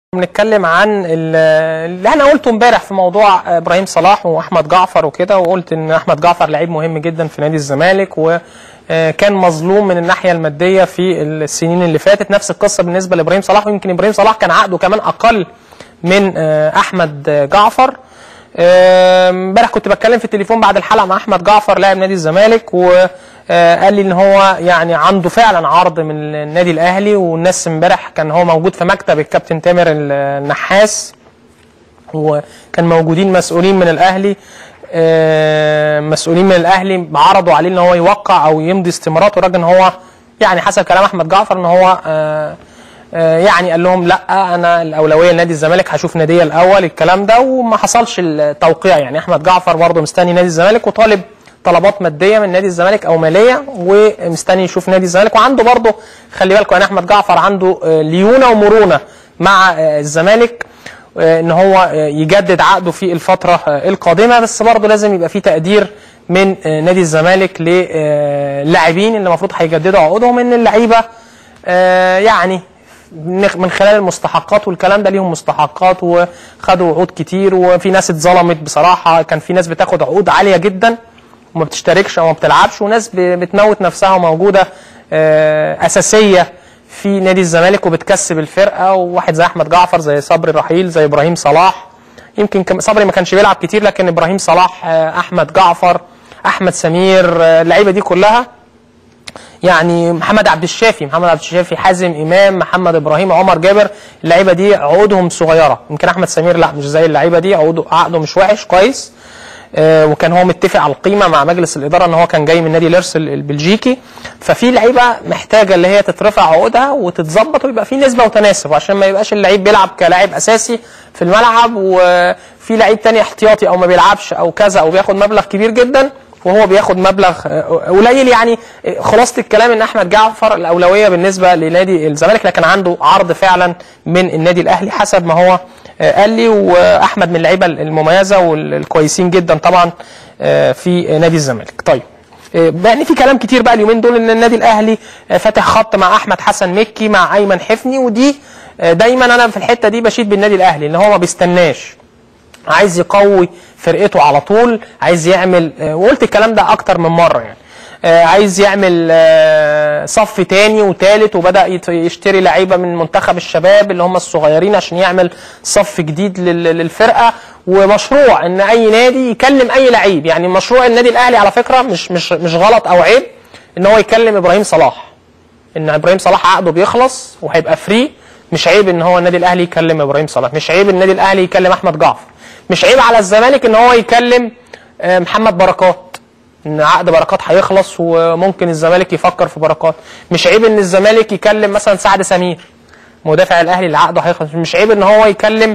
بنتكلم عن ال- اللي انا قلته امبارح في موضوع ابراهيم صلاح واحمد جعفر وكده وقلت ان احمد جعفر لعيب مهم جدا في نادي الزمالك وكان مظلوم من الناحيه الماديه في السنين اللي فاتت نفس القصه بالنسبه لابراهيم صلاح ويمكن ابراهيم صلاح كان عقده كمان اقل من آه، احمد جعفر آه، امبارح كنت بتكلم في التليفون بعد الحلقه مع احمد جعفر لاعب نادي الزمالك وقال لي ان هو يعني عنده فعلا عرض من النادي الاهلي والناس امبارح كان هو موجود في مكتب الكابتن تامر النحاس وكان موجودين مسؤولين من الاهلي آه، مسؤولين من الاهلي عرضوا عليه ان هو يوقع او يمضي استمارات والراجل ان هو يعني حسب كلام احمد جعفر ان هو آه، آه، يعني قال لهم لا انا الاولويه لنادي الزمالك هشوف ناديه الاول الكلام ده وما حصلش التوقيع يعني احمد جعفر برضه مستني نادي الزمالك وطالب طلبات ماديه من نادي الزمالك او ماليه ومستني يشوف نادي الزمالك وعنده برضه خلي بالكم يعني احمد جعفر عنده آه، ليونه ومرونه مع آه، الزمالك آه، ان هو آه، يجدد عقده في الفتره آه، القادمه بس برضه لازم يبقى في تقدير من آه، نادي الزمالك للاعبين اللي المفروض هيجددوا عقودهم ان اللعيبه آه، يعني من من خلال المستحقات والكلام ده ليهم مستحقات وخدوا عقود كتير وفي ناس اتظلمت بصراحه كان في ناس بتاخد عقود عاليه جدا وما بتشتركش او ما بتلعبش وناس ب- بتموت نفسها وموجوده آه، اساسيه في نادي الزمالك وبتكسب الفرقه وواحد زي احمد جعفر زي صبري رحيل زي ابراهيم صلاح يمكن كم- صبري ما كانش بيلعب كتير لكن ابراهيم صلاح آه، احمد جعفر احمد سمير آه، اللعيبه دي كلها يعني محمد عبد الشافي محمد عبد الشافي حازم امام محمد ابراهيم عمر جابر اللعيبه دي عقودهم صغيره يمكن احمد سمير لا مش زي اللعيبه دي عقده عقده مش وحش كويس آه، وكان هو متفق على القيمه مع مجلس الاداره ان هو كان جاي من نادي ليرس ال- البلجيكي ففي لعيبه محتاجه اللي هي تترفع عقودها وتتظبط ويبقى في نسبه وتناسب عشان ما يبقاش اللعيب بيلعب كلاعب اساسي في الملعب وفي لعيب تاني احتياطي او ما بيلعبش او كذا او بياخد مبلغ كبير جدا وهو بياخد مبلغ آه، قليل يعني آه، خلاصه الكلام ان احمد جعفر الاولويه بالنسبه لنادي الزمالك لكن عنده عرض فعلا من النادي الاهلي حسب ما هو آه، قال لي واحمد من اللعيبه المميزه والكويسين جدا طبعا آه، في نادي الزمالك طيب آه، يعني في كلام كتير بقى اليومين دول ان النادي الاهلي آه، فاتح خط مع احمد حسن مكي مع ايمن حفني ودي آه، دايما انا في الحته دي بشيد بالنادي الاهلي ان هو ما بيستناش عايز يقوي فرقته على طول عايز يعمل آه، وقلت الكلام ده اكتر من مره يعني آه، عايز يعمل آه، صف تاني وتالت وبدا يت- يشتري لعيبه من منتخب الشباب اللي هم الصغيرين عشان يعمل صف جديد لل- للفرقه ومشروع ان اي نادي يكلم اي لعيب يعني مشروع النادي الاهلي على فكره مش مش مش غلط او عيب ان هو يكلم ابراهيم صلاح ان ابراهيم صلاح عقده بيخلص وهيبقى فري مش عيب ان هو النادي الاهلي يكلم ابراهيم صلاح مش عيب النادي الاهلي يكلم احمد جعفر مش عيب على الزمالك ان هو يكلم آه، محمد بركات ان عقد بركات هيخلص وممكن الزمالك يفكر في بركات مش عيب ان الزمالك يكلم مثلا سعد سمير مدافع الاهلي اللي عقده هيخلص مش عيب ان هو يكلم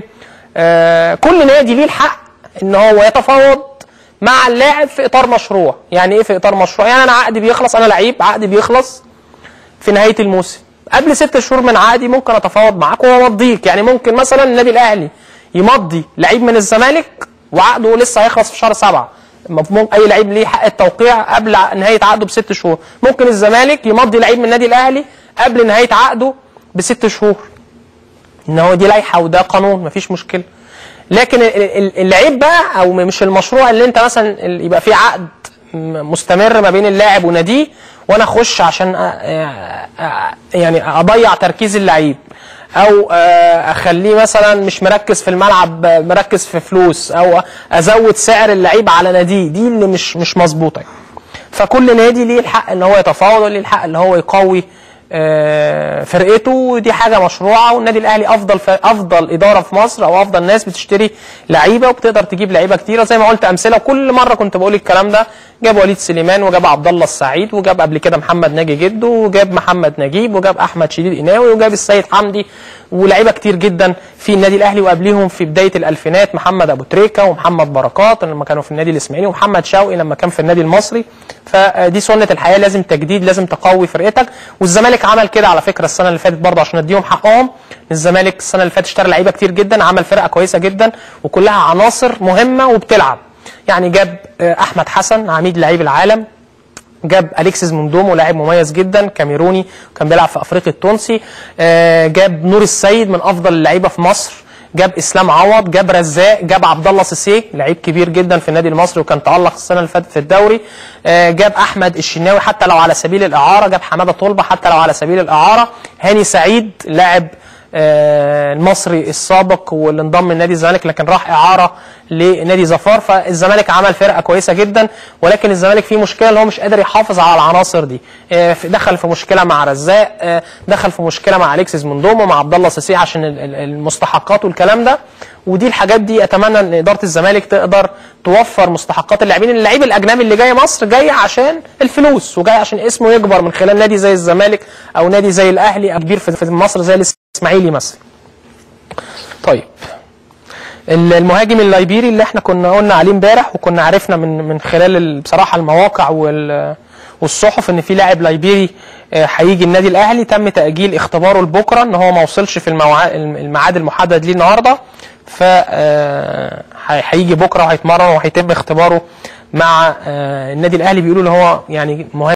آه، كل نادي ليه الحق ان هو يتفاوض مع اللاعب في اطار مشروع يعني ايه في اطار مشروع يعني انا عقدي بيخلص انا لعيب عقدي بيخلص في نهايه الموسم قبل ست شهور من عقدي ممكن اتفاوض معاك وامضيك يعني ممكن مثلا النادي الاهلي يمضي لعيب من الزمالك وعقده لسه هيخلص في شهر سبعة ممكن اي لعيب ليه حق التوقيع قبل نهايه عقده بست شهور ممكن الزمالك يمضي لعيب من النادي الاهلي قبل نهايه عقده بست شهور ان هو دي لائحه وده قانون مفيش مشكله لكن ال- ال- اللعيب بقى او مش المشروع اللي انت مثلا ال- يبقى فيه عقد م- مستمر ما بين اللاعب وناديه وانا اخش عشان أ- أ- يعني اضيع تركيز اللعيب او آه، اخليه مثلا مش مركز في الملعب آه، مركز في فلوس او ازود سعر اللعيب على ناديه دي اللي مش مش مظبوطه يعني. فكل نادي ليه الحق ان هو يتفاوض وليه الحق ان هو يقوي آه، فرقته ودي حاجه مشروعه والنادي الاهلي افضل ف... افضل اداره في مصر او افضل ناس بتشتري لعيبه وبتقدر تجيب لعيبه كتيره زي ما قلت امثله كل مره كنت بقول الكلام ده جاب وليد سليمان وجاب عبد الله السعيد وجاب قبل كده محمد ناجي جده وجاب محمد نجيب وجاب احمد شديد قناوي وجاب السيد حمدي ولاعيبه كتير جدا في النادي الاهلي وقبليهم في بدايه الالفينات محمد ابو تريكه ومحمد بركات لما كانوا في النادي الاسماعيلي ومحمد شوقي لما كان في النادي المصري فدي سنه الحياه لازم تجديد لازم تقوي فرقتك والزمالك عمل كده على فكره السنه اللي فاتت برضه عشان اديهم حقهم الزمالك السنه اللي فاتت اشترى لعيبه كتير جدا عمل فرقه كويسه جدا وكلها عناصر مهمه وبتلعب يعني جاب آه، احمد حسن عميد لعيب العالم جاب اليكسيس موندومو لاعب مميز جدا كاميروني كان بيلعب في افريقيا التونسي آه، جاب نور السيد من افضل اللعيبه في مصر جاب اسلام عوض جاب رزاق جاب عبد الله سيسي لعيب كبير جدا في النادي المصري وكان تالق السنه اللي فاتت في الدوري آه، جاب احمد الشناوي حتى لو على سبيل الاعاره جاب حماده طلبه حتى لو على سبيل الاعاره هاني سعيد لاعب آه، المصري السابق واللي انضم لنادي الزمالك لكن راح اعاره لنادي ظفار فالزمالك عمل فرقه كويسه جدا ولكن الزمالك فيه مشكله اللي هو مش قادر يحافظ على العناصر دي آه، في- دخل في مشكله مع رزاق آه، دخل في مشكله مع اليكسيس موندومو مع عبد الله سيسي عشان ال- ال- المستحقات والكلام ده ودي الحاجات دي اتمنى ان اداره الزمالك تقدر توفر مستحقات اللاعبين اللعيب الاجنبي اللي جاي مصر جاي عشان الفلوس وجاي عشان اسمه يكبر من خلال نادي زي الزمالك او نادي زي الاهلي او كبير في في مصر زي الاسماعيلي مثلا طيب ال- المهاجم اللايبيري اللي احنا كنا قلنا عليه امبارح وكنا عرفنا من من خلال ال- بصراحه المواقع وال والصحف ان في لاعب لايبيري آه، هيجي النادي الاهلي تم تاجيل اختباره لبكره ان هو ما وصلش في الموع... الميعاد المحدد ليه النهارده ف آه، هي- هيجي بكره وهيتمرن وهيتم اختباره مع آه، النادي الاهلي بيقولوا ان هو يعني مهاجم